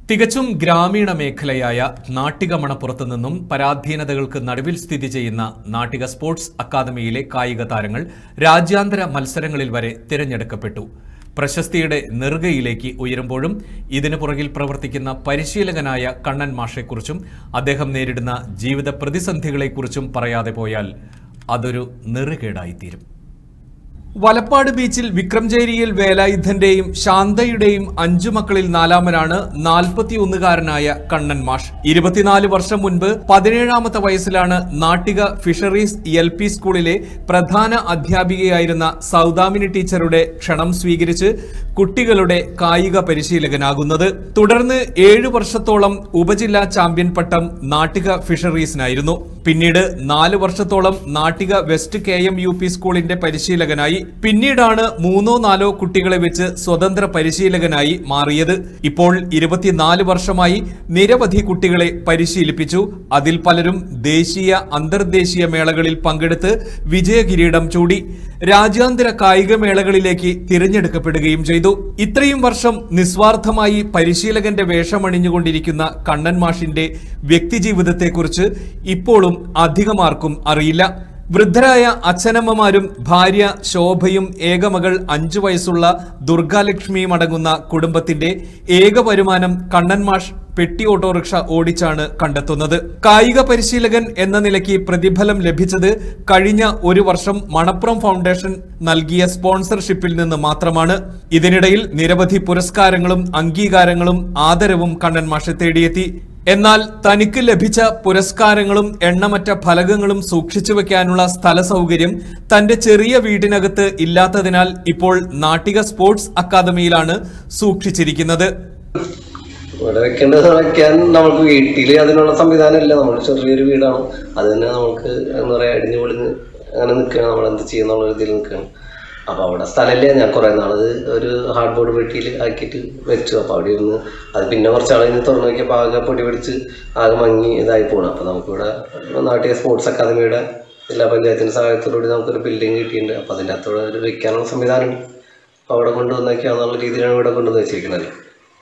തികച്ചും ഗ്രാമീണ മേഖലയായ നാട്ടിക മണപ്പുറത്ത് നിന്നും പരാധീനതകൾക്ക് നടുവിൽ സ്ഥിതി ചെയ്യുന്ന നാട്ടിക സ്പോർട്സ് അക്കാദമിയിലെ കായിക താരങ്ങൾ രാജ്യാന്തര മത്സരങ്ങളിൽ വരെ തിരഞ്ഞെടുക്കപ്പെട്ടു പ്രശസ്തിയുടെ നെറുകയിലേക്ക് ഉയരുമ്പോഴും ഇതിനു പുറകിൽ പ്രവർത്തിക്കുന്ന പരിശീലകനായ കണ്ണൻ മാഷെക്കുറിച്ചും അദ്ദേഹം നേരിടുന്ന ജീവിത പ്രതിസന്ധികളെക്കുറിച്ചും പറയാതെ പോയാൽ അതൊരു നെറുകേടായിത്തീരും വലപ്പാട് ബീച്ചിൽ വിക്രംചേരിയിൽ വേലായുധന്റെയും ശാന്തയുടെയും അഞ്ചു മക്കളിൽ നാലാമനാണ് നാൽപ്പത്തിയൊന്നുകാരനായ കണ്ണൻ മാഷ് ഇരുപത്തിനാല് വർഷം മുൻപ് പതിനേഴാമത്തെ വയസ്സിലാണ് നാട്ടിക ഫിഷറീസ് എൽ പി സ്കൂളിലെ പ്രധാന അധ്യാപികയായിരുന്ന സൗദാമിനി ടീച്ചറുടെ ക്ഷണം സ്വീകരിച്ച് കുട്ടികളുടെ കായിക പരിശീലകനാകുന്നത് തുടർന്ന് ഏഴു വർഷത്തോളം ഉപജില്ലാ ചാമ്പ്യൻ പട്ടം നാട്ടിക ഫിഷറീസിനായിരുന്നു പിന്നീട് നാല് വർഷത്തോളം Nattika west K M U P സ്കൂളിന്റെ പരിശീലകനായി പിന്നീടാണ് മൂന്നോ നാലോ കുട്ടികളെ വെച്ച് സ്വതന്ത്ര പരിശീലകനായി മാറിയത് ഇപ്പോൾ ഇരുപത്തിനാല് വർഷമായി നിരവധി കുട്ടികളെ പരിശീലിപ്പിച്ചു അതിൽ പലരും ദേശീയ അന്തർദേശീയ മേളകളിൽ പങ്കെടുത്ത് വിജയകിരീടം ചൂടി രാജ്യാന്തര കായിക മേളകളിലേക്ക് തിരഞ്ഞെടുക്കപ്പെടുകയും ചെയ്തു ഇത്രയും വർഷം നിസ്വാർത്ഥമായി പരിശീലകന്റെ വേഷമണിഞ്ഞുകൊണ്ടിരിക്കുന്ന കണ്ണൻ മാഷിന്റെ വ്യക്തിജീവിതത്തെക്കുറിച്ച് ഇപ്പോഴും അധികമാർക്കും അറിയില്ല വൃദ്ധരായ അച്ഛനമ്മമാരും ഭാര്യ ശോഭയും ഏകമകൾ അഞ്ചു വയസ്സുള്ള ദുർഗാലക്ഷ്മിയും അടങ്ങുന്ന കുടുംബത്തിന്റെ ഏക വരുമാനം കണ്ണൻ മാഷ് പെട്ടി ഓട്ടോറിക്ഷ ഓടിച്ചാണ് കണ്ടെത്തുന്നത് കായിക പരിശീലകൻ എന്ന നിലയ്ക്ക് പ്രതിഫലം ലഭിച്ചത് കഴിഞ്ഞ ഒരു വർഷം മണപ്പുറം ഫൗണ്ടേഷൻ നൽകിയ സ്പോൺസർഷിപ്പിൽ നിന്ന് മാത്രമാണ് ഇതിനിടയിൽ നിരവധി പുരസ്കാരങ്ങളും അംഗീകാരങ്ങളും ആദരവും കണ്ണൻ മാഷെ തേടിയെത്തി എന്നാൽ തനിക്ക് ലഭിച്ച പുരസ്കാരങ്ങളും എണ്ണമറ്റ ഫലകങ്ങളും സൂക്ഷിച്ചു വെക്കാനുള്ള സ്ഥല സൗകര്യം തന്റെ ചെറിയ വീടിനകത്ത് ഇല്ലാത്തതിനാൽ ഇപ്പോൾ നാട്ടിക സ്പോർട്സ് അക്കാദമിയിലാണ് സൂക്ഷിച്ചിരിക്കുന്നത് ഇവിടെ വെക്കേണ്ടത് വെക്കാൻ നമുക്ക് വീട്ടിൽ അതിനുള്ള സംവിധാനം ഇല്ല നമ്മൾ ചെറിയൊരു വീടാണ് അത് തന്നെ നമുക്ക് എന്താ പറയാ അടിഞ്ഞു പൊളിഞ്ഞ് അങ്ങനെ നിൽക്കുകയാണ് നമ്മൾ എന്ത് ചെയ്യുന്നുള്ള ഒരു ഇതിൽ നിൽക്കുകയാണ് അപ്പോൾ അവിടെ സ്ഥലമില്ല ഞാൻ കുറേ നാളത് ഒരു ഹാർഡ് ബോർഡ് പെട്ടിയിൽ ആക്കിയിട്ട് വെച്ചു അപ്പോൾ അവിടെ ഇരുന്ന് അത് പിന്നെ കുറച്ച് ആൾ കഴിഞ്ഞ് തുറന്നു നോക്കിയപ്പോൾ ആകെ പൊടി പിടിച്ച് ആകെ മങ്ങി ഇതായി പോകണം അപ്പോൾ നമുക്കിവിടെ നാട്ടിലെ സ്പോർട്സ് അക്കാദമിയുടെ ജില്ലാ പഞ്ചായത്തിൻ്റെ സഹായത്തോടുകൂടി നമുക്കൊരു ബിൽഡിംഗ് കിട്ടിയിട്ടുണ്ട് അപ്പോൾ അതിൻ്റെ അകത്തോടെ ഒരു വെക്കാനുള്ള സംവിധാനമുണ്ട് അപ്പോൾ അവിടെ കൊണ്ടുവന്നൊക്കെയാണെന്നുള്ള രീതിയിലാണ് ഇവിടെ കൊണ്ടുവന്ന് വെച്ചിരിക്കുന്നത്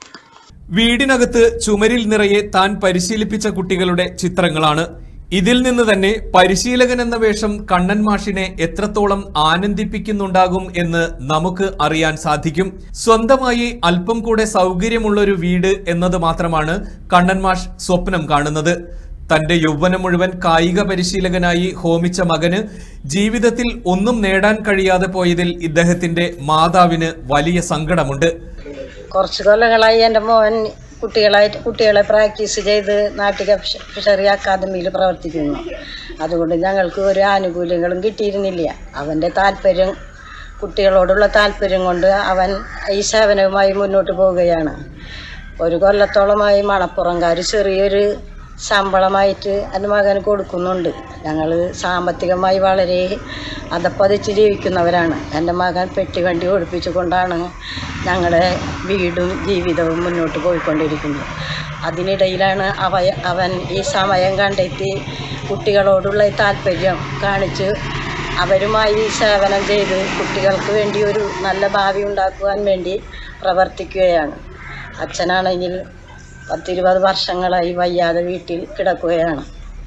വീടിനകത്ത് ചുമരിൽ നിറയെ താൻ പരിശീലിപ്പിച്ച കുട്ടികളുടെ ചിത്രങ്ങളാണ് ഇതിൽ നിന്ന് തന്നെ പരിശീലകൻ എന്ന വേഷം കണ്ണൻ മാഷിനെ എത്രത്തോളം ആനന്ദിപ്പിക്കുന്നുണ്ടാകും എന്ന് നമുക്ക് അറിയാൻ സാധിക്കും സ്വന്തമായി അല്പം കൂടെ സൗകര്യമുള്ള ഒരു വീട് എന്നത് മാത്രമാണ് കണ്ണൻ മാഷ് സ്വപ്നം കാണുന്നത് തന്റെ യൗവനം മുഴുവൻ കായിക പരിശീലകനായി ഹോമിച്ച മകന് ജീവിതത്തിൽ ഒന്നും നേടാൻ കഴിയാതെ പോയതിൽ ഇദ്ദേഹത്തിന്റെ മാതാവിന് വലിയ സങ്കടമുണ്ട് കുറച്ച് കൊല്ലങ്ങളായി എൻ്റെ മോൻ കുട്ടികളായിട്ട് കുട്ടികളെ പ്രാക്ടീസ് ചെയ്ത് നാട്ടിക ഫിഷ- ഫിഷറി അക്കാദമിയിൽ പ്രവർത്തിക്കുന്നു അതുകൊണ്ട് ഞങ്ങൾക്ക് ഒരു ആനുകൂല്യങ്ങളും കിട്ടിയിരുന്നില്ല അവൻ്റെ താല്പര്യം കുട്ടികളോടുള്ള താല്പര്യം കൊണ്ട് അവൻ ഈ സേവനവുമായി മുന്നോട്ട് പോവുകയാണ് ഒരു കൊല്ലത്തോളമായി മണപ്പുറംകാർ ചെറിയൊരു ശമ്പളമായിട്ട് എൻ്റെ മകന് കൊടുക്കുന്നുണ്ട് ഞങ്ങൾ സാമ്പത്തികമായി വളരെ അതപ്പതിച്ച് ജീവിക്കുന്നവരാണ് എൻ്റെ മകൻ പെട്ടിവണ്ടി ഓടിപ്പിച്ചുകൊണ്ടാണ് ഞങ്ങളുടെ വീടും ജീവിതവും മുന്നോട്ട് പോയിക്കൊണ്ടിരിക്കുന്നത് അതിനിടയിലാണ് അവ അവൻ ഈ സമയം കണ്ടെത്തി കുട്ടികളോടുള്ള ഈ താല്പര്യം കാണിച്ച് അവരുമായി സേവനം ചെയ്ത് കുട്ടികൾക്ക് വേണ്ടി ഒരു നല്ല ഭാവി ഉണ്ടാക്കുവാൻ വേണ്ടി പ്രവർത്തിക്കുകയാണ് അച്ഛനാണെങ്കിൽ പത്തിരുപത് വർഷങ്ങളായി വയ്യാതെ വീട്ടിൽ കിടക്കുകയാണ്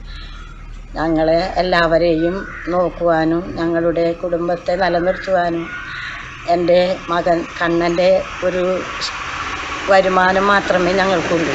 ഞങ്ങളെ എല്ലാവരെയും നോക്കുവാനും ഞങ്ങളുടെ കുടുംബത്തെ നിലനിർത്തുവാനും എൻ്റെ മകൻ കണ്ണൻ്റെ ഒരു വരുമാനം മാത്രമേ ഞങ്ങൾക്കുള്ളൂ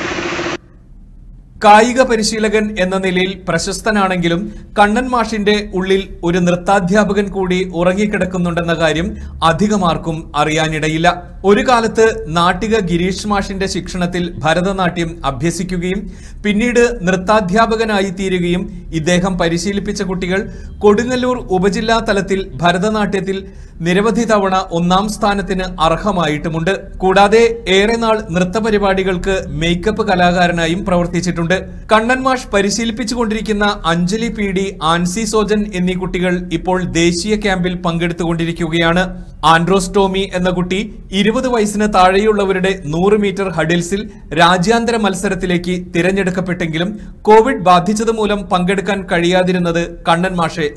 കായിക പരിശീലകൻ എന്ന നിലയിൽ പ്രശസ്തനാണെങ്കിലും കണ്ണൻ മാഷിന്റെ ഉള്ളിൽ ഒരു നൃത്താധ്യാപകൻ കൂടി ഉറങ്ങിക്കിടക്കുന്നുണ്ടെന്ന കാര്യം അധികമാർക്കും അറിയാനിടയില്ല ഒരു കാലത്ത് നാട്ടിക ഗിരീഷ് മാഷിന്റെ ശിക്ഷണത്തിൽ ഭരതനാട്യം അഭ്യസിക്കുകയും പിന്നീട് നൃത്താധ്യാപകനായി തീരുകയും ഇദ്ദേഹം പരിശീലിപ്പിച്ച കുട്ടികൾ കൊടുങ്ങല്ലൂർ ഉപജില്ലാ തലത്തിൽ ഭരതനാട്യത്തിൽ നിരവധി തവണ ഒന്നാം സ്ഥാനത്തിന് അർഹമായിട്ടുമുണ്ട് കൂടാതെ ഏറെ നാൾ നൃത്തപരിപാടികൾക്ക് മേക്കപ്പ് കലാകാരനായും പ്രവർത്തിച്ചിട്ടുണ്ട് കണ്ണൻ മാഷ് പരിശീലിപ്പിച്ചുകൊണ്ടിരിക്കുന്ന അഞ്ജലി പി ഡി ആൻസി സോജൻ എന്നീ കുട്ടികൾ ഇപ്പോൾ ദേശീയ ക്യാമ്പിൽ പങ്കെടുത്തുകൊണ്ടിരിക്കുകയാണ് ആൻഡ്രോസ് ടോമി എന്ന കുട്ടി ഇരുപത് വയസ്സിന് താഴെയുള്ളവരുടെ നൂറ് മീറ്റർ ഹഡിൽസിൽ രാജ്യാന്തര മത്സരത്തിലേക്ക് തിരഞ്ഞെടുക്കപ്പെട്ടെങ്കിലും കോവിഡ് ബാധിച്ചത് മൂലം പങ്കെടുക്കാൻ കഴിയാതിരുന്നത് കണ്ണൻ മാഷെ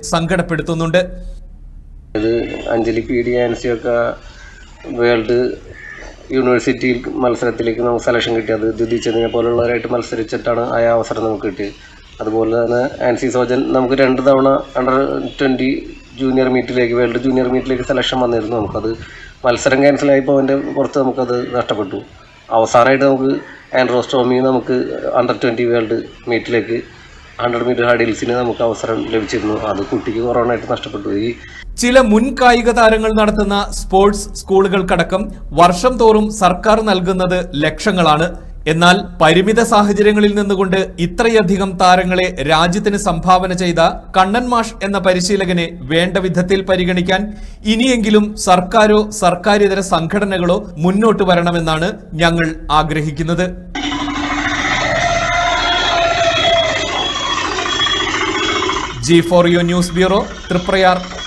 സങ്കടപ്പെടുത്തുന്നുണ്ട് ഇത് അഞ്ജലി പി ഡി ആൻസിയൊക്കെ വേൾഡ് യൂണിവേഴ്സിറ്റി മത്സരത്തിലേക്ക് നമുക്ക് സെലക്ഷൻ കിട്ടിയത് ദ്യുതിച്ചതിനെ പോലുള്ളവരായിട്ട് മത്സരിച്ചിട്ടാണ് ആ അവസരം നമുക്ക് കിട്ടിയത് അതുപോലെ തന്നെ ആൻസി സോജൻ നമുക്ക് രണ്ട് തവണ അണ്ടർ ട്വൻറ്റി ജൂനിയർ മീറ്റിലേക്ക് വേൾഡ് ജൂനിയർ മീറ്റിലേക്ക് സെലക്ഷൻ വന്നിരുന്നു നമുക്കത് മത്സരം ക്യാൻസലായപ്പോൾ അവൻ്റെ പുറത്ത് നമുക്കത് നഷ്ടപ്പെട്ടു അവസാനമായിട്ട് നമുക്ക് ആൻഡ്രോസ്റ്റോമി നമുക്ക് അണ്ടർ ട്വൻറ്റി വേൾഡ് മീറ്റിലേക്ക് ഹൺഡ്രഡ് മീറ്റർ ഹഡിൽസിന് നമുക്ക് അവസരം ലഭിച്ചിരുന്നു അത് കുട്ടിക്ക് കൊറോണ ആയിട്ട് നഷ്ടപ്പെട്ടു ഈ ചില മുൻ കായിക താരങ്ങൾ നടത്തുന്ന സ്പോർട്സ് സ്കൂളുകൾക്കടക്കം വർഷം തോറും സർക്കാർ നൽകുന്നത് ലക്ഷങ്ങളാണ് എന്നാൽ പരിമിത സാഹചര്യങ്ങളിൽ നിന്നുകൊണ്ട് ഇത്രയധികം താരങ്ങളെ രാജ്യത്തിന് സംഭാവന ചെയ്ത കണ്ണൻ മാഷ് എന്ന പരിശീലകനെ വേണ്ട വിധത്തിൽ പരിഗണിക്കാൻ ഇനിയെങ്കിലും സർക്കാരോ സർക്കാരിതര സംഘടനകളോ മുന്നോട്ട് വരണമെന്നാണ് ഞങ്ങൾ ആഗ്രഹിക്കുന്നത് G four U news bureau Triprayar